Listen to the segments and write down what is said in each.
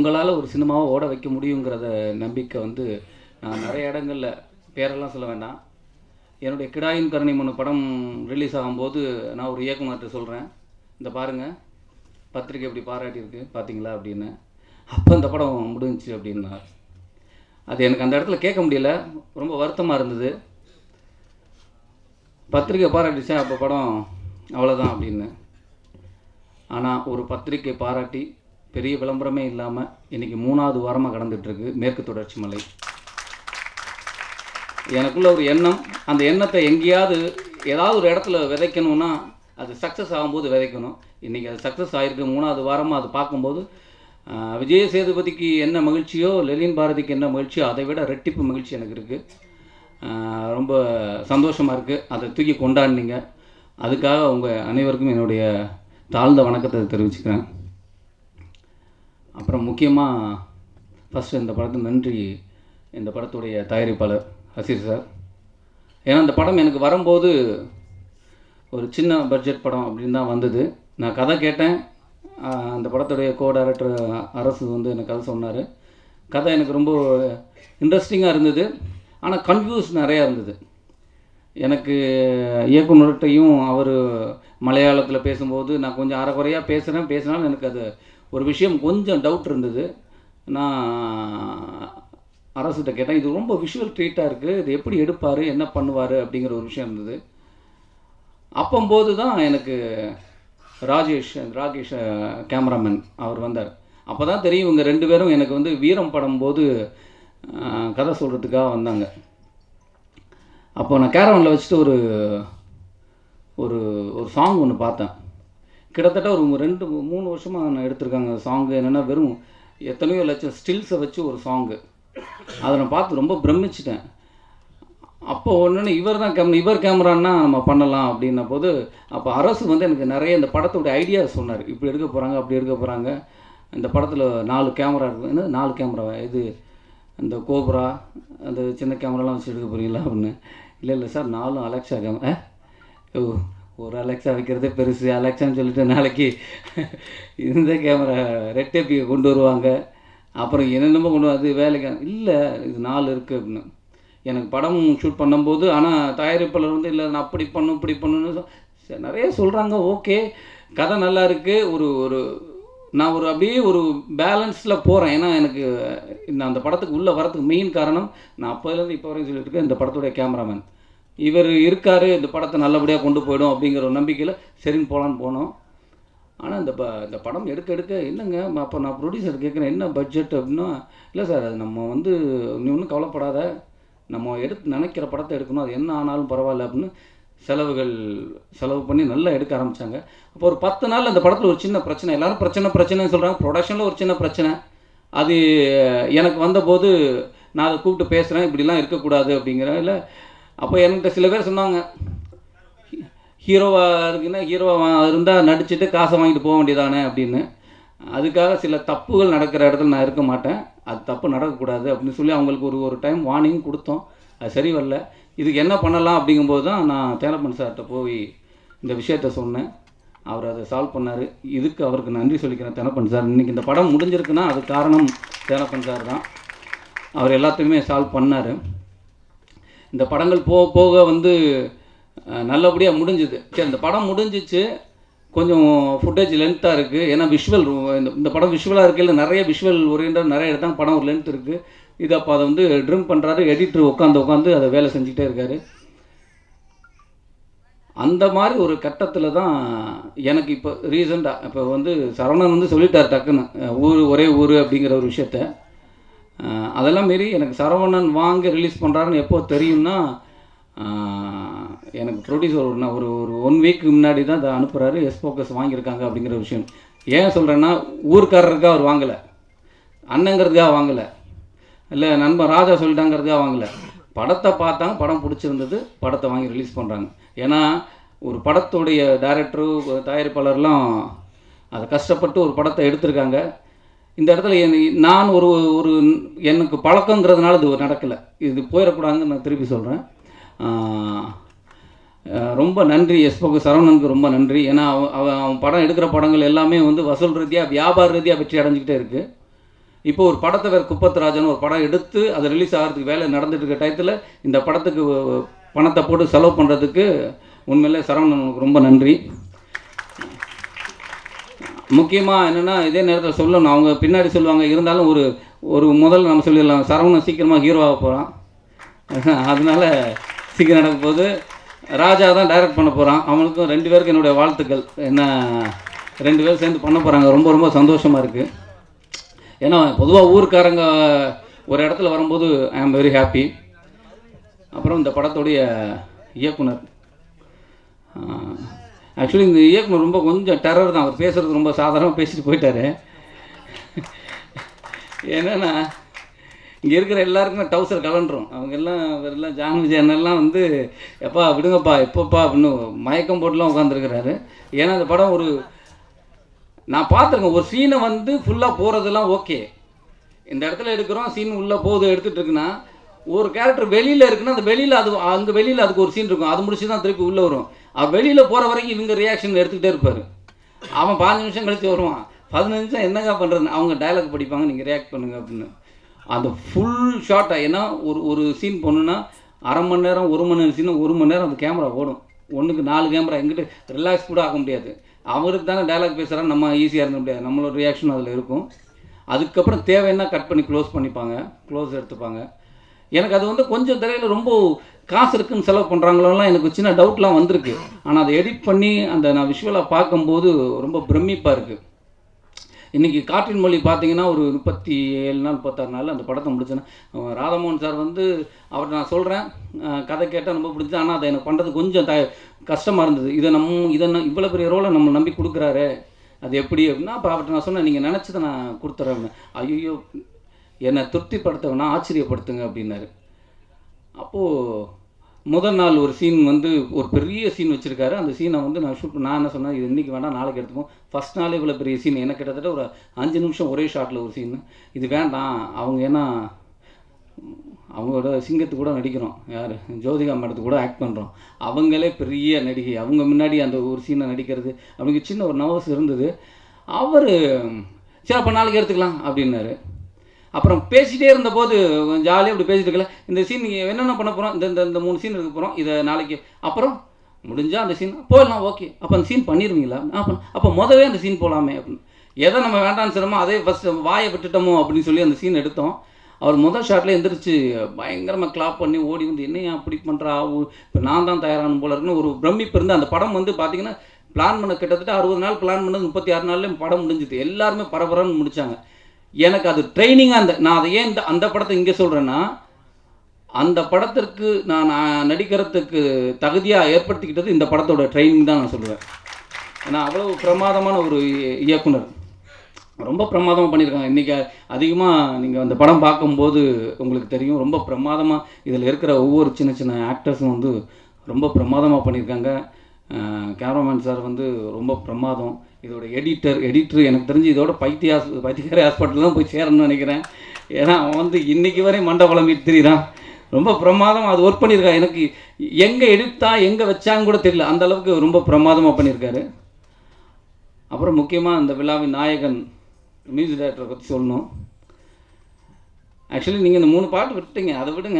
உங்களால் ஒரு சினிமாவை ஓட வைக்க முடியுங்கிறத நம்பிக்கை வந்து நான் நிறைய இடங்களில் பேரெல்லாம் சொல்ல வேண்டாம் என்னுடைய கிடாயின் கருணை மூணு படம் ரிலீஸ் ஆகும்போது நான் ஒரு இயக்குனர்கிட்ட சொல்கிறேன் இந்த பாருங்கள் பத்திரிக்கை எப்படி பாராட்டியிருக்கு பார்த்தீங்களா அப்படின்னு அப்போ இந்த படம் முடிஞ்சுச்சு அப்படின்னார் அது எனக்கு அந்த இடத்துல கேட்க முடியல ரொம்ப வருத்தமாக இருந்தது பத்திரிக்கை பாராட்டிச்சா அப்போ படம் அவ்வளோதான் அப்படின்னு ஆனால் ஒரு பத்திரிக்கை பாராட்டி பெரிய விளம்பரமே இல்லாமல் இன்றைக்கி மூணாவது வாரமாக கடந்துகிட்ருக்கு மேற்கு தொடர்ச்சி மலை எனக்குள்ள ஒரு எண்ணம் அந்த எண்ணத்தை எங்கேயாவது ஏதாவது ஒரு இடத்துல விதைக்கணும்னா அது சக்ஸஸ் ஆகும்போது விதைக்கணும் இன்றைக்கி அது சக்ஸஸ் ஆகிருக்கு மூணாவது வாரமாக அது பார்க்கும்போது ஆஹ், விஜய சேதுபதிக்கு என்ன மகிழ்ச்சியோ லெலின் பாரதிக்கு என்ன மகிழ்ச்சியோ அதை விட ரெட்டிப்பு மகிழ்ச்சி எனக்கு இருக்குது ரொம்ப சந்தோஷமாக இருக்குது அதை தூக்கி கொண்டாடினீங்க அதுக்காக உங்கள் அனைவருக்கும் என்னுடைய தாழ்ந்த வணக்கத்தை தெரிவிச்சுக்கிறேன் அப்புறம் முக்கியமாக ஃபஸ்ட்டு இந்த படத்துக்கு நன்றி இந்த படத்துடைய தயாரிப்பாளர் ஹசீர் சார் ஏன்னா இந்த படம் எனக்கு வரும்போது ஒரு சின்ன பட்ஜெட் படம் அப்படின்னு தான் வந்தது நான் கதை கேட்டேன் ஆஹ் அந்த படத்துடைய கோ டைரக்டர் அரசு வந்து எனக்கு கதை சொன்னார் கதை எனக்கு ரொம்ப இன்ட்ரெஸ்டிங்காக இருந்தது ஆனால் கன்ஃபியூஸ் நிறையா இருந்தது எனக்கு இயக்குனர்கிட்டையும் அவர் மலையாளத்தில் பேசும்போது நான் கொஞ்சம் அரைக்குறையாக பேசுகிறேன் பேசினாலும் எனக்கு அது ஒரு விஷயம் கொஞ்சம் டவுட் இருந்தது நான் அரசுகிட்ட கேட்டேன் இது ரொம்ப விஷுவல் ட்ரீட்டாக இருக்குது இது எப்படி எடுப்பார் என்ன பண்ணுவார் அப்படிங்கிற ஒரு விஷயம் இருந்தது அப்பம்போது தான் எனக்கு ராஜேஷ் ராகேஷ் கேமராமேன் அவர் வந்தார் அப்போ தான் தெரியும் இவங்க ரெண்டு பேரும் எனக்கு வந்து வீரம் படம் போது அஹ், கதை சொல்கிறதுக்காக வந்தாங்க அப்போ நான் கேரவனில் வச்சுட்டு ஒரு ஒரு ஒரு சாங் ஒன்று பார்த்தேன் கிட்டத்தட்ட ஒரு ரெண்டு மூணு வருஷமாக நான் எடுத்திருக்காங்க சாங்கு என்னென்னா வெறும் எத்தனையோ லட்சம் ஸ்டில்ஸை வச்சு ஒரு சாங்கு அதை நான் பார்த்து ரொம்ப பிரமிச்சிட்டேன் அப்போ ஒன்று இவர் தான் கேமரா இவர் கேமரான்னா நம்ம பண்ணலாம் அப்படின்ன போது அப்போ அரசு வந்து எனக்கு நிறைய இந்த படத்தோடைய ஐடியா சொன்னார் இப்படி எடுக்க போகிறாங்க அப்படி எடுக்க போகிறாங்க இந்த படத்தில் நாலு கேமரா இருக்கும் என்ன நாலு கேமரா இது அந்த கோப்ரா அந்த சின்ன கேமராலாம் வச்சு எடுக்க போகிறீங்களா அப்படின்னு இல்லை இல்லை சார் நாலும் அலெக்ஸா கேமரா ஓ ஒரு அலெக்ஸா வைக்கிறதே பெருசு அலெக்ஸான்னு சொல்லிட்டு நாளைக்கு இந்த கேமரா ரெட் டேப்பியை கொண்டு வருவாங்க அப்புறம் என்னென்னமோ கொண்டு வந்து வேலைக்கு இல்லை இது நாலு இருக்குது அப்படின்னு எனக்கு படம் ஷூட் பண்ணும்போது ஆனால் தயாரிப்பாளர் வந்து இல்லை நான் அப்படி பண்ணும் இப்படி பண்ணுன்னு சொ- சரி, நிறைய சொல்கிறாங்க ஓகே கதை நல்லா இருக்குது ஒரு ஒரு நான் ஒரு அப்படியே ஒரு பேலன்ஸில் போகிறேன் ஏன்னா எனக்கு நான் அந்த படத்துக்கு உள்ளே வரதுக்கு மெயின் காரணம் நான் அப்போலேருந்து இப்போ வரைக்கும் சொல்லிட்டு இருக்கேன் இந்த படத்துடைய கேமராமேன் இவர் இருக்காரு இந்த படத்தை நல்லபடியாக கொண்டு போயிடும் அப்படிங்கிற ஒரு நம்பிக்கையில் சரின்னு போகலான்னு போனோம் ஆனால் இந்த ப இந்த படம் எடுக்க எடுக்க என்னங்க அப்போ நான் ப்ரொடியூசர் கேட்குறேன் என்ன பட்ஜெட் அப்படின்னா இல்லை சார் அது நம்ம வந்து நீ ஒன்றும் கவலைப்படாத நம்ம எடுத்து நினைக்கிற படத்தை எடுக்கணும் அது என்ன ஆனாலும் பரவாயில்ல அப்படின்னு செலவுகள் செலவு பண்ணி நல்லா எடுக்க ஆரம்பித்தாங்க அப்போ ஒரு பத்து நாள் அந்த படத்தில் ஒரு சின்ன பிரச்சனை எல்லாரும் பிரச்சனை பிரச்சனைன்னு சொல்கிறாங்க ப்ரொடக்ஷனில் ஒரு சின்ன பிரச்சனை அது எனக்கு வந்தபோது நான் அதை கூப்பிட்டு பேசுகிறேன் இப்படிலாம் இருக்கக்கூடாது அப்படிங்கிறேன் இல்லை அப்போ என்கிட்ட சில பேர் சொன்னாங்க ஹீரோவாக இருக்குன்னா ஹீரோவாக இருந்தால் நடிச்சுட்டு காசை வாங்கிட்டு போக வேண்டியதானே அப்படின்னு அதுக்காக சில தப்புகள் நடக்கிற இடத்துல நான் இருக்க மாட்டேன் அது தப்பு நடக்கக்கூடாது அப்படின்னு சொல்லி அவங்களுக்கு ஒரு ஒரு டைம் வார்னிங் கொடுத்தோம் அது சரி வரல இதுக்கு என்ன பண்ணலாம் அப்படிங்கும்போது தான் நான் தேனப்பன் சார்கிட்ட போய் இந்த விஷயத்த சொன்னேன் அவர் அதை சால்வ் பண்ணார் இதுக்கு அவருக்கு நன்றி சொல்லிக்கிறேன் தேனப்பன் சார் இன்றைக்கி இந்த படம் முடிஞ்சிருக்குன்னா அது காரணம் தேனப்பன் சார் தான் அவர் எல்லாத்தையுமே சால்வ் பண்ணார் இந்த படங்கள் போக போக வந்து நல்லபடியாக முடிஞ்சுது சரி இந்த படம் முடிஞ்சிச்சு கொஞ்சம் ஃபுட்டேஜ் லென்த்தாக இருக்குது ஏன்னா விஷுவல் இந்த இந்த படம் விஷுவலாக இருக்கையில் நிறைய விஷுவல் ஓரியண்டாக நிறைய எடுத்தாங்க படம் ஒரு லென்த் இருக்குது இது அப்போ அதை வந்து ட்ரிம் பண்ணுறாரு எடிட்டர் உட்காந்து உட்காந்து அதை வேலை செஞ்சுக்கிட்டே இருக்காரு அந்த மாதிரி ஒரு கட்டத்தில் தான் எனக்கு இப்போ ரீசெண்டாக இப்போ வந்து சரவணன் வந்து சொல்லிட்டார் டக்குன்னு அஹ் ஊர் ஒரே ஊர் அப்படிங்கிற ஒரு விஷயத்த அஹ் அதெல்லாம் மீறி எனக்கு சரவணன் வாங்க ரிலீஸ் பண்ணுறாருன்னு எப்போ தெரியும்னா அஹ் எனக்கு ப்ரொடியூசர் ஒரு நான் ஒரு ஒரு ஒன் வீக் முன்னாடி தான் அதை அனுப்புகிறாரு எஸ் ஃபோக்கஸ் வாங்கியிருக்காங்க அப்படிங்கிற விஷயம் ஏன் சொல்கிறேன்னா ஊர்க்காரருக்காக அவர் வாங்கலை அண்ணங்கிறதுக்காக வாங்கலை இல்லை நண்பன் ராஜா சொல்லிட்டாங்கிறதுக்காக வாங்கலை படத்தை பார்த்தாங்க படம் பிடிச்சிருந்தது படத்தை வாங்கி ரிலீஸ் பண்ணுறாங்க ஏன்னா ஒரு படத்துடைய டைரக்டரு தயாரிப்பாளர்லாம் அதை கஷ்டப்பட்டு ஒரு படத்தை எடுத்திருக்காங்க இந்த இடத்துல என் நான் ஒரு ஒரு எனக்கு பழக்கங்கிறதுனால இது நடக்கலை இது போயிடக்கூடாதுன்னு நான் திருப்பி சொல்கிறேன் ரொம்ப நன்றி எஸ்போக்கு சரவணனுக்கு ரொம்ப நன்றி ஏன்னா அவன் அவன் அவன் படம் எடுக்கிற படங்கள் எல்லாமே வந்து வசூல் ரீதியாக வியாபார ரீதியாக வெற்றி அடைஞ்சிக்கிட்டே இருக்குது இப்போ ஒரு படத்தை வேறு குப்பத்ராஜன் ஒரு படம் எடுத்து அது ரிலீஸ் ஆகிறதுக்கு வேலை நடந்துட்டு இருக்க டயத்தில் இந்த படத்துக்கு பணத்தை போட்டு செலவு பண்ணுறதுக்கு உண்மையிலே சரவணனுக்கு ரொம்ப நன்றி முக்கியமாக என்னென்னா இதே நேரத்தில் சொல்லணும் அவங்க பின்னாடி சொல்லுவாங்க இருந்தாலும் ஒரு ஒரு முதல்ல நம்ம சொல்லிடலாம் சரவணன் சீக்கிரமாக ஹீரோவாக போகிறான் அதனால சீக்கிரம் நடக்க போகுது ராஜா தான் டைரக்ட் பண்ண போகிறான் அவனுக்கும் ரெண்டு பேருக்கு என்னுடைய வாழ்த்துக்கள் என்ன ரெண்டு பேரும் சேர்ந்து பண்ண போகிறாங்க ரொம்ப ரொம்ப சந்தோஷமாக இருக்குது ஏன்னா பொதுவாக ஊருக்காரங்க ஒரு இடத்துல வரும்போது ஐ ஆம் வெரி ஹாப்பி அப்புறம் இந்த படத்துடைய இயக்குனர் ஆக்சுவலி இந்த இயக்குனர் ரொம்ப கொஞ்சம் டெரர் தான் அவர் பேசுகிறது ரொம்ப சாதாரணமாக பேசிட்டு போயிட்டாரு என்னன்னா இங்கே இருக்கிற எல்லாருக்குமே டவுசர் கலண்டுரும் அவங்க எல்லாம் எல்லாம் ஜான் விஜயன் எல்லாம் வந்து எப்பா விடுங்கப்பா எப்பப்பா அப்படின்னு மயக்கம் போட்டுலாம் உட்காந்துருக்கிறாரு ஏன்னா அந்த படம் ஒரு நான் பார்த்துருக்கேன் ஒரு சீனை வந்து ஃபுல்லாக போகிறதெல்லாம் ஓகே இந்த இடத்துல எடுக்கிறோம் சீன் உள்ளே போகுது எடுத்துகிட்டு இருக்குன்னா ஒரு கேரக்டர் வெளியில் இருக்குன்னா அந்த வெளியில் அது அங்கே வெளியில் அதுக்கு ஒரு சீன் இருக்கும் அது முடிச்சு தான் திருப்பி உள்ளே வரும் அவர் வெளியில் போகிற வரைக்கும் இவங்க ரியாக்ஷன் எடுத்துக்கிட்டே இருப்பார் அவன் பாஞ்சு நிமிஷம் கழிச்சு வருவான் பதினஞ்சு நிமிஷம் என்னங்க பண்ணுறது அவங்க டயலாக் படிப்பாங்க நீங்கள் ரியாக்ட் பண்ணுங்க அப்படின்னு அந்த ஃபுல் ஷார்ட்டாக ஏன்னா ஒரு ஒரு சீன் போகணுன்னா அரை மணி நேரம் ஒரு மணி நேரம் சீன் ஒரு மணி நேரம் அந்த கேமரா ஓடும் ஒன்றுக்கு நாலு கேமரா எங்கிட்ட ரிலாக்ஸ் கூட ஆக முடியாது அவருக்கு தானே டயலாக் பேசுகிறா நம்ம ஈஸியாக இருக்க முடியாது நம்மளோட ரியாக்ஷன் அதில் இருக்கும் அதுக்கப்புறம் தேவைன்னா கட் பண்ணி க்ளோஸ் பண்ணிப்பாங்க க்ளோஸ் எடுத்துப்பாங்க எனக்கு அது வந்து கொஞ்சம் திரையில் ரொம்ப காசு இருக்குன்னு செலவு பண்ணுறாங்களோலாம் எனக்கு சின்ன டவுட்லாம் வந்திருக்கு ஆனால் அதை எடிட் பண்ணி அந்த நான் விஷுவலாக பார்க்கும்போது ரொம்ப பிரமிப்பாக இருக்குது இன்றைக்கி காற்றின் மொழி பார்த்தீங்கன்னா ஒரு முப்பத்தி ஏழு நாள் முப்பத்தாறு நாள் அந்த படத்தை முடிச்சேன்னா அஹ் ராதாமோகன் சார் வந்து அவர்கிட்ட நான் சொல்கிறேன் கதை கேட்டால் ரொம்ப பிடிச்சது ஆனால் அதை எனக்கு பண்ணுறது கொஞ்சம் த கஷ்டமாக இருந்தது இதை நம்ம இதை நான் இவ்வளோ பெரிய ரோலை நம்ம நம்பி கொடுக்குறாரு அது எப்படி அப்படின்னா அப்போ அவர்கிட்ட நான் சொன்னேன் நீங்கள் நினச்சதை நான் கொடுத்துட்றேன் ஐயோ என்னை திருப்திப்படுத்த வேணா ஆச்சரியப்படுத்துங்க அப்படின்னாரு அப்போது முதல் நாள் ஒரு சீன் வந்து ஒரு பெரிய சீன் வச்சுருக்காரு அந்த சீனை வந்து நான் ஷூட் நான் என்ன சொன்னேன் இது இன்றைக்கி வேண்டாம் நாளைக்கு எடுத்துப்போம் ஃபஸ்ட் நாளே இவ்வளோ பெரிய சீன் எனக்கு கிட்டத்தட்ட ஒரு அஞ்சு நிமிஷம் ஒரே ஷாட்டில் ஒரு சீன் இது வேண்டாம் அவங்க ஏன்னா அவங்களோட சிங்கத்துக்கு கூட நடிக்கிறோம் யார் ஜோதிகா மேடத்துக்கு கூட ஆக்ட் பண்ணுறோம் அவங்களே பெரிய நடிகை அவங்க முன்னாடி அந்த ஒரு சீனை நடிக்கிறது அவங்களுக்கு சின்ன ஒரு நர்வஸ் இருந்தது அவர் சரி அப்போ நாளைக்கு எடுத்துக்கலாம் அப்படின்னாரு அப்புறம் பேசிகிட்டே இருந்தபோது ஜாலியாக அப்படி பேசிட்டு இருக்கல இந்த சீன் நீங்கள் என்னென்ன பண்ண போகிறோம் இந்த இந்த இந்த மூணு சீன் இருக்க போகிறோம் இதை நாளைக்கு அப்புறம் முடிஞ்சால் அந்த சீன் போயிடலாம் ஓகே அப்போ அந்த சீன் பண்ணிடுவீங்களா அப்போ அப்போ முதவே அந்த சீன் போகலாமே அப்படின்னு எதை நம்ம வேண்டாம்னு சொல்லுமோ அதே ஃபஸ்ட்டு வாயை விட்டுட்டோமோ அப்படின்னு சொல்லி அந்த சீன் எடுத்தோம் அவர் முதல் ஷாட்டில் எந்திரிச்சு பயங்கரமாக கிளாப் பண்ணி ஓடி வந்து என்னையா அப்படி பண்ணுறா இப்போ நான் தான் தயாரான போல இருக்குன்னு ஒரு பிரமிப்பு இருந்து அந்த படம் வந்து பார்த்தீங்கன்னா பிளான் பண்ண கிட்டத்தட்ட அறுபது நாள் பிளான் பண்ணது முப்பத்தி ஆறு நாள்லேயும் படம் முடிஞ்சுது எல்லாருமே பரபரன்னு முடிச்சாங்க எனக்கு அது ட்ரைனிங்காக அந்த நான் அதை ஏன் இந்த அந்த படத்தை இங்கே சொல்கிறேன்னா அந்த படத்திற்கு நான் நான் நடிக்கிறதுக்கு தகுதியாக ஏற்படுத்திக்கிட்டது இந்த படத்தோட ட்ரைனிங் தான் நான் சொல்லுவேன் ஏன்னா அவ்வளோ பிரமாதமான ஒரு இய- இயக்குனர் ரொம்ப பிரமாதமாக பண்ணியிருக்காங்க இன்றைக்கி அதிகமாக நீங்கள் அந்த படம் பார்க்கும்போது உங்களுக்கு தெரியும் ரொம்ப பிரமாதமாக இதில் இருக்கிற ஒவ்வொரு சின்ன சின்ன ஆக்டர்ஸும் வந்து ரொம்ப பிரமாதமாக பண்ணியிருக்காங்க கேமராமேன் சார் வந்து ரொம்ப பிரமாதம் இதோட எடிட்டர் எடிட்டர் எனக்கு தெரிஞ்சு இதோட பைத்திய ஹாஸ் பைத்தியக்காரி ஹாஸ்பிட்டல் தான் போய் சேரணும்னு நினைக்கிறேன் ஏன்னா அவன் வந்து இன்றைக்கி வரை மண்டை குழம்பிட்டு திரியிறான் ரொம்ப பிரமாதம் அது ஒர்க் பண்ணியிருக்கான் எனக்கு எங்கே எடுத்தா எங்கே வச்சான்னு கூட தெரியல அந்த அளவுக்கு ரொம்ப பிரமாதமாக பண்ணியிருக்காரு அப்புறம் முக்கியமாக இந்த விழாவின் நாயகன் மியூசிக் டைரக்டரை பற்றி சொல்லணும் ஆக்சுவலி நீங்கள் இந்த மூணு பாட்டு விட்டுட்டீங்க அதை விடுங்க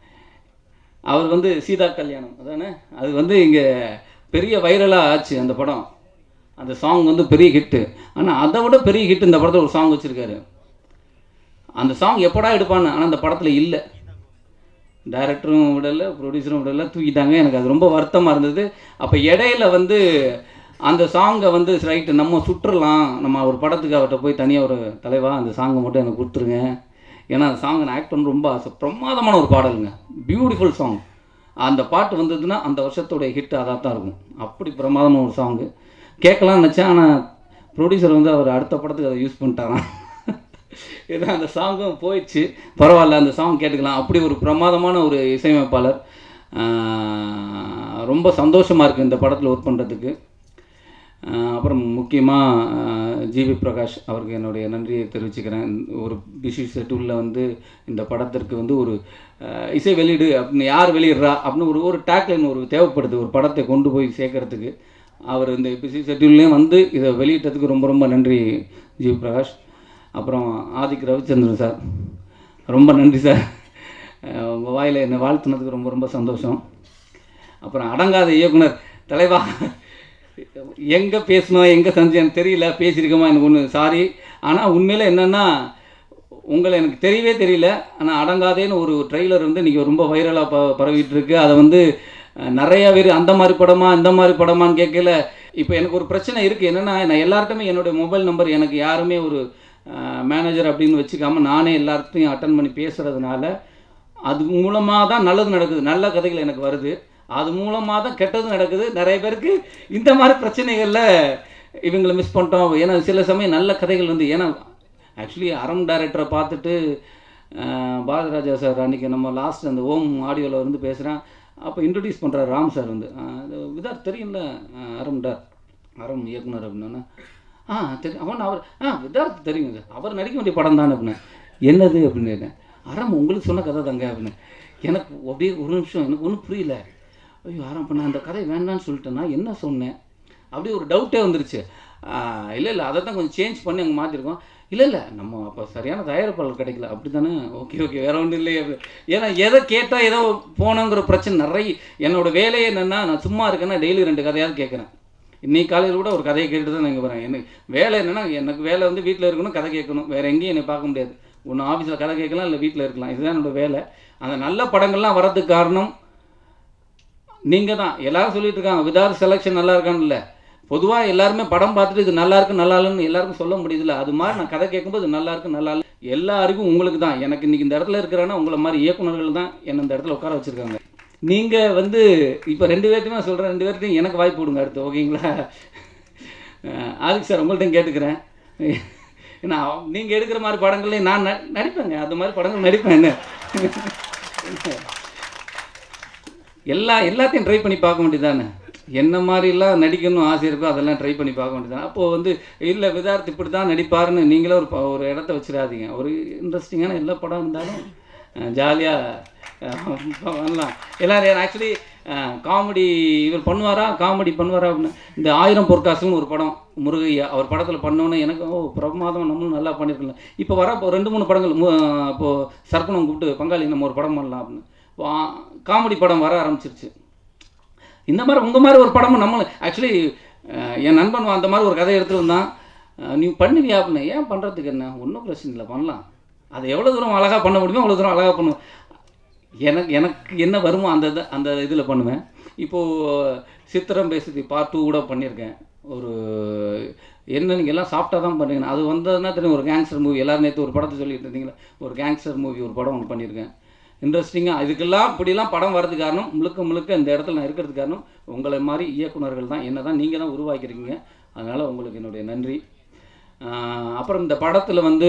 அவர் வந்து சீதா கல்யாணம் அதானே அது வந்து இங்கே பெரிய வைரலாக ஆச்சு அந்த படம் அந்த சாங் வந்து பெரிய ஹிட்டு ஆனால் அதை விட பெரிய ஹிட் இந்த படத்தில் ஒரு சாங் வச்சுருக்காரு அந்த சாங் எப்படா எடுப்பான்னு ஆனால் அந்த படத்தில் இல்லை டைரக்டரும் விடலை ப்ரொடியூசரும் விடலை தூக்கிட்டாங்க எனக்கு அது ரொம்ப வருத்தமாக இருந்தது அப்போ இடையில வந்து அந்த சாங்கை வந்து ரைட்டு நம்ம சுற்றுலாம் நம்ம ஒரு படத்துக்கு அவர்கிட்ட போய் தனியாக ஒரு தலைவா அந்த சாங்கை மட்டும் எனக்கு கொடுத்துருங்க ஏன்னா அந்த சாங்கை நான் ஆக்ட் பண்ண ரொம்ப ஆசை பிரமாதமான ஒரு பாடலுங்க பியூட்டிஃபுல் சாங் அந்த பாட்டு வந்ததுன்னா அந்த வருஷத்தோடைய ஹிட் அதாக தான் இருக்கும் அப்படி பிரமாதமான ஒரு சாங்கு கேட்கலாம்னு நினச்சேன் ஆனால் ப்ரொடியூசர் வந்து அவர் அடுத்த படத்துக்கு அதை யூஸ் பண்ணிட்டாராம் ஏன்னா அந்த சாங்கும் போயிடுச்சு பரவாயில்ல அந்த சாங் கேட்டுக்கலாம் அப்படி ஒரு பிரமாதமான ஒரு இசையமைப்பாளர் ஆஹ் ரொம்ப சந்தோஷமாக இருக்குது இந்த படத்தில் ஒர்க் பண்ணுறதுக்கு அப்புறம் முக்கியமாக ஜிவி பிரகாஷ் அவருக்கு என்னுடைய நன்றியை தெரிவிச்சுக்கிறேன் ஒரு பிஸி ஷெட்யூலில் வந்து இந்த படத்திற்கு வந்து ஒரு ஆஹ் இசை வெளியீடு அப்படின்னு யார் வெளியிடுறா அப்படின்னு ஒரு ஒரு டேக்லைன் ஒரு தேவைப்படுது ஒரு படத்தை கொண்டு போய் சேர்க்கறதுக்கு அவர் இந்த பிஸி ஷெட்யூல்லையும் வந்து இதை வெளியிட்டதுக்கு ரொம்ப ரொம்ப நன்றி ஜிவி பிரகாஷ் அப்புறம் ஆதிக் ரவிச்சந்திரன் சார் ரொம்ப நன்றி சார் உங்கள் வாயில் என்னை வாழ்த்துனதுக்கு ரொம்ப ரொம்ப சந்தோஷம் அப்புறம் அடங்காத இயக்குனர் தலைவா எங்கே பேசணும் எங்கே செஞ்சு எனக்கு தெரியல பேசியிருக்கோமா எனக்கு ஒன்று சாரி ஆனால் உண்மையில் என்னென்னா உங்களை எனக்கு தெரியவே தெரியல ஆனால் அடங்காதேன்னு ஒரு ட்ரெய்லர் வந்து இன்றைக்கி ரொம்ப வைரலாக ப பரவிட்டு இருக்கு அதை வந்து அஹ், நிறைய பேர் அந்த மாதிரி படமா இந்த மாதிரி படமான்னு கேட்கல இப்போ எனக்கு ஒரு பிரச்சனை இருக்குது என்னென்னா நான் எல்லார்ட்டுமே என்னுடைய மொபைல் நம்பர் எனக்கு யாருமே ஒரு மேனேஜர் அப்படின்னு வச்சுக்காம நானே எல்லார்ட்டையும் அட்டன் பண்ணி பேசுகிறதுனால அது மூலமாக தான் நல்லது நடக்குது நல்ல கதைகள் எனக்கு வருது அது மூலமாக தான் கெட்டது நடக்குது நிறைய பேருக்கு இந்த மாதிரி பிரச்சனைகளில் இவங்களை மிஸ் பண்ணிட்டோம் ஏன்னா சில சமயம் நல்ல கதைகள் வந்து ஏன்னா ஆக்சுவலி அறம் டைரக்டரை பார்த்துட்டு அஹ், பாரதிராஜா சார் அன்றைக்கி நம்ம லாஸ்ட் அந்த ஓம் ஆடியோவில் வந்து பேசுகிறேன் அப்போ இன்ட்ரடியூஸ் பண்ணுறாரு ராம் சார் வந்து அஹ், அது விதார் தெரியும்ல அஹ், அறம் டார் அறம் இயக்குனர் அப்படின்னா ஆ தெரியும் அவன் அவர் ஆ விதார்த் தெரியுங்க அவர் நடிக்க வேண்டிய படம் தானே அப்படின்னு என்னது அப்படின்னு கேட்டேன் அறம் உங்களுக்கு சொன்ன கதை தாங்க அப்படின்னு எனக்கு அப்படியே ஒரு நிமிஷம் எனக்கு ஒன்றும் புரியல ஐயோ ஆரம் பண்ண அந்த கதை வேண்டாம்னு சொல்லிட்டேன்னா என்ன சொன்னேன் அப்படியே ஒரு டவுட்டே வந்துருச்சு இல்லை இல்லை அதை தான் கொஞ்சம் சேஞ்ச் பண்ணி அங்கே மாற்றிருக்கோம் இல்லை இல்லை நம்ம அப்போ சரியான தயாரிப்பாளர் கிடைக்கல அப்படி தானே ஓகே ஓகே வேற ஒன்றும் இல்லையே அப்படி. ஏன்னா எதை கேட்டால் ஏதோ போனோங்கிற பிரச்சனை நிறைய என்னோட வேலையே என்னென்னா நான் சும்மா இருக்கேன்னா டெய்லி ரெண்டு கதையாவது கேட்குறேன் இன்னைக்கு காலையில் கூட ஒரு கதையை கேட்டுட்டு தான் நான் இங்கே வரேன் எனக்கு வேலை என்னென்னா எனக்கு வேலை வந்து வீட்டில் இருக்கணும் கதை கேட்கணும் வேறு எங்கேயும் என்னை பார்க்க முடியாது ஒன்று ஆஃபீஸில் கதை கேட்கலாம் இல்லை வீட்டில் இருக்கலாம் இதுதான் என்னோட வேலை அந்த நல்ல படங்கள்லாம் வர்றதுக்கு காரணம் நீங்கள் தான் எல்லாரும் சொல்லிட்டு இருக்காங்க விதார் செலெக்ஷன் நல்லா இருக்கான்னு இல்லை பொதுவாக எல்லாருமே படம் பார்த்துட்டு இது நல்லா இருக்கு நல்லா இல்லைன்னு எல்லாருக்கும் சொல்ல முடியுதுல்ல அது மாதிரி நான் கதை கேட்கும்போது இது நல்லா இருக்கு நல்லா இல்லை எல்லாருக்கும் உங்களுக்கு தான் எனக்கு இன்னைக்கு இந்த இடத்துல இருக்கிறேன்னா உங்களை மாதிரி இயக்குனர்கள் தான் என்னை இந்த இடத்துல உட்கார வச்சுருக்காங்க நீங்கள் வந்து இப்போ ரெண்டு பேர்த்தையும் நான் சொல்கிறேன் ரெண்டு பேர்த்தையும் எனக்கு வாய்ப்பு கொடுங்க அடுத்து ஓகேங்களா அஹ் ஆதிக் சார் உங்கள்கிட்ட கேட்டுக்கிறேன் ஏன்னா நீங்கள் எடுக்கிற மாதிரி படங்கள்லையும் நான் ந- நடிப்பேங்க அந்த மாதிரி படங்கள் நடிப்பேன் என்ன எல்லா எல்லாத்தையும் ட்ரை பண்ணி பார்க்க வேண்டியதானே என்ன மாதிரிலாம் நடிக்கணும் ஆசை இருக்கோ அதெல்லாம் ட்ரை பண்ணி பார்க்க வேண்டியதானே அப்போது வந்து இல்லை விதார்த் இப்படி தான் நடிப்பாருன்னு நீங்களே ஒரு ப- ஒரு இடத்த வச்சிடாதீங்க ஒரு இன்ட்ரெஸ்டிங்கான எல்லா படம் இருந்தாலும் ஜாலியாக பண்ணலாம் எல்லாரும் ஆக்சுவலி காமெடி இவர் பண்ணுவாரா காமெடி பண்ணுவாரா அப்படின்னு இந்த ஆயிரம் பொற்காசுன்னு ஒரு படம் முருகையா அவர் படத்தில் பண்ணோன்னே எனக்கு ஓ பிரமாதம் நம்மளும் நல்லா பண்ணியிருக்கலாம் இப்போ வர இப்போ ரெண்டு மூணு படங்கள் மு- இப்போது சர்ப்பணம் கூப்பிட்டு பங்காளி நம்ம ஒரு படம் பண்ணலாம் அப்படின்னு இப்போ காமெடி படம் வர ஆரம்பிச்சிருச்சு இந்த மாதிரி உங்கள் மாதிரி ஒரு படமும் நம்ம ஆக்சுவலி என் நண்பன் அந்த மாதிரி ஒரு கதை எடுத்துகிட்டு வந்தான் அஹ், நீ பண்ணுவியா அப்படின்னு ஏன் பண்ணுறதுக்கு என்ன ஒன்றும் பிரச்சனை இல்லை பண்ணலாம் அதை எவ்வளோ தூரம் அழகாக பண்ண முடியுமோ அவ்வளோ தூரம் அழகாக பண்ணுவேன் எனக்கு எனக்கு என்ன வருமோ அந்த இத- அந்த இதில் பண்ணுவேன் இப்போது சித்திரம் பேசுதி பார்ட் டூ கூட பண்ணியிருக்கேன் ஒரு என்ன நீங்கள் எல்லாம் சாப்பிட்டா தான் பண்ணுறீங்க அது வந்ததுன்னா தெரியும் ஒரு கேங்ஸ்டர் மூவி எல்லாரும் நேற்று ஒரு படத்தை சொல்லிட்டு இருந்தீங்களா ஒரு கேங்ஸ்டர் மூவி ஒரு படம் ஒன்று பண்ணியிருக்கேன் இன்ட்ரெஸ்டிங்காக இதுக்கெல்லாம் இப்படிலாம் படம் வரதுக்கு காரணம் முழுக்க முழுக்க இந்த இடத்துல நான் இருக்கிறதுக்கு காரணம் உங்களை மாதிரி இயக்குனர்கள் தான் என்ன தான் நீங்கள் தான் உருவாக்கியிருக்கீங்க அதனால் உங்களுக்கு என்னுடைய நன்றி ஆஹ் அப்புறம் இந்த படத்தில் வந்து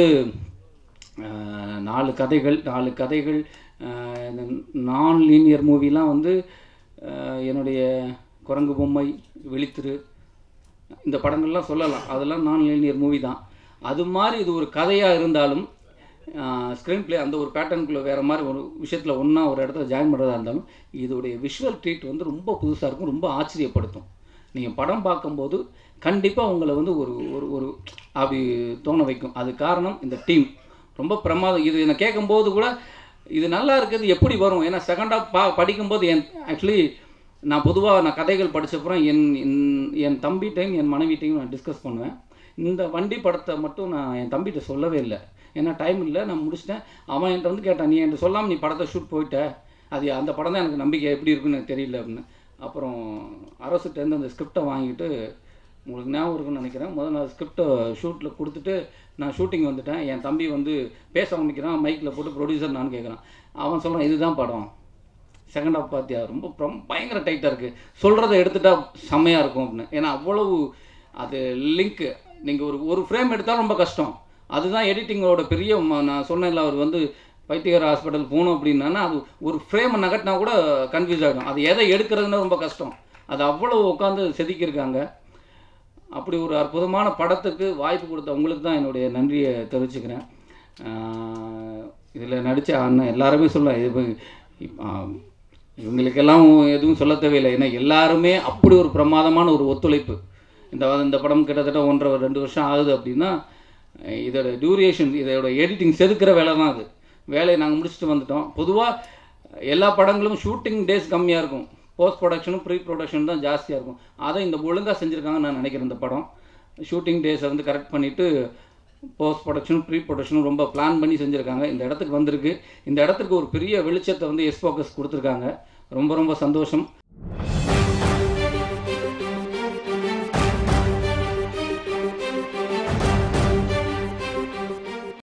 ஆஹ் நாலு கதைகள் நாலு கதைகள் ஆஹ் இந்த நான் லீனியர் மூவிலாம் வந்து ஆஹ் என்னுடைய குரங்கு பொம்மை விழித்திரு இந்த படங்கள்லாம் சொல்லலாம் அதெல்லாம் நான் லீனியர் மூவி தான் அது மாதிரி இது ஒரு கதையாக இருந்தாலும் ஸ்க்ரீன் ப்ளே அந்த ஒரு பேட்டர்னுக்குள்ளே வேறு மாதிரி ஒரு விஷயத்தில் ஒன்றா ஒரு இடத்துல ஜாயின் பண்ணுறதா இருந்தாலும் இதோடைய விஷுவல் ட்ரீட் வந்து ரொம்ப புதுசாக இருக்கும் ரொம்ப ஆச்சரியப்படுத்தும் நீங்கள் படம் பார்க்கும்போது கண்டிப்பாக உங்களை வந்து ஒரு ஒரு ஒரு அப்படி தோண வைக்கும் அது காரணம் இந்த டீம் ரொம்ப பிரமாதம் இது என்னை கேட்கும்போது கூட இது நல்லா இருக்குது எப்படி வரும் ஏன்னா செகண்ட் ஹாஃப் பா படிக்கும்போது என் ஆக்சுவலி நான் பொதுவாக நான் கதைகள் படிச்சப்புறம் என் என்- என் தம்பிட்டையும் என் மனைவிட்டையும் நான் டிஸ்கஸ் பண்ணுவேன் இந்த வண்டி படத்தை மட்டும் நான் என் தம்பிகிட்ட சொல்லவே இல்லை ஏன்னா டைம் இல்லை நான் முடிச்சிட்டேன் அவன் என்கிட்ட வந்து கேட்டான் நீ என்கிட்ட சொல்லாமல் நீ படத்தை ஷூட் போயிட்ட அது அந்த படம் தான் எனக்கு நம்பிக்கை எப்படி இருக்குன்னு எனக்கு தெரியல அப்படின்னு அப்புறம் அரசுட்டேருந்து அந்த ஸ்கிரிப்டை வாங்கிட்டு உங்களுக்கு ஞாபகம் இருக்குன்னு நினைக்கிறேன் முதல்ல நான் ஸ்கிரிப்டை ஷூட்டில் கொடுத்துட்டு நான் ஷூட்டிங் வந்துட்டேன் என் தம்பி வந்து பேச ஆரம்பிக்கிறான் மைக்கில் போட்டு ப்ரொடியூசர் நான் கேட்குறான் அவன் சொல்கிறான் இதுதான் படம் செகண்ட் ஹாஃப் பார்த்தியா ரொம்ப ரொம்ப பயங்கர டைட்டாக இருக்குது சொல்கிறத எடுத்துட்டா செம்மையாக இருக்கும் அப்படின்னு ஏன்னா அவ்வளவு அது லிங்க்கு நீங்கள் ஒரு ஒரு ஃப்ரேம் எடுத்தால் ரொம்ப கஷ்டம் அதுதான் எடிட்டிங்கோட பெரிய ம- நான் சொன்னேன்ல அவர் வந்து பைத்தியகார ஹாஸ்பிட்டல் போகணும் அப்படின்னா அது ஒரு ஃப்ரேம் நகட்டினா கூட கன்ஃபியூஸ் ஆகிடும் அது எதை எடுக்கிறதுன்னு ரொம்ப கஷ்டம் அது அவ்வளோ உட்காந்து செதுக்கியிருக்காங்க அப்படி ஒரு அற்புதமான படத்துக்கு வாய்ப்பு கொடுத்த உங்களுக்கு தான் என்னுடைய நன்றியை தெரிவிச்சுக்கிறேன் இதில் நடித்த அண்ணன் எல்லாருமே சொல்ல இது இப்- ஆ, இவங்களுக்கெல்லாம் எதுவும் சொல்ல தேவையில்லை ஏன்னா எல்லாருமே அப்படி ஒரு பிரமாதமான ஒரு ஒத்துழைப்பு இந்த இந்த படம் கிட்டத்தட்ட ஒன்றரை ரெண்டு வருஷம் ஆகுது அப்படின்னா இதோட டியூரேஷன் இதோட எடிட்டிங் செதுக்கிற வேலை தான் அது வேலையை நாங்கள் முடிச்சுட்டு வந்துட்டோம் பொதுவாக எல்லா படங்களும் ஷூட்டிங் டேஸ் கம்மியாக இருக்கும் போஸ்ட் ப்ரொடக்ஷனும் ப்ரீ ப்ரொடக்ஷன் தான் ஜாஸ்தியாக இருக்கும் அதை இந்த ஒழுங்காக செஞ்சுருக்காங்கன்னு நான் நினைக்கிறேன் இந்த படம் ஷூட்டிங் டேஸை வந்து கரெக்ட் பண்ணிவிட்டு போஸ்ட் ப்ரொடக்ஷனும் ப்ரீ ப்ரொடக்ஷனும் ரொம்ப பிளான் பண்ணி செஞ்சுருக்காங்க இந்த இடத்துக்கு வந்திருக்கு இந்த இடத்துக்கு ஒரு பெரிய வெளிச்சத்தை வந்து எஸ் ஃபோக்கஸ் கொடுத்துருக்காங்க ரொம்ப ரொம்ப சந்தோஷம்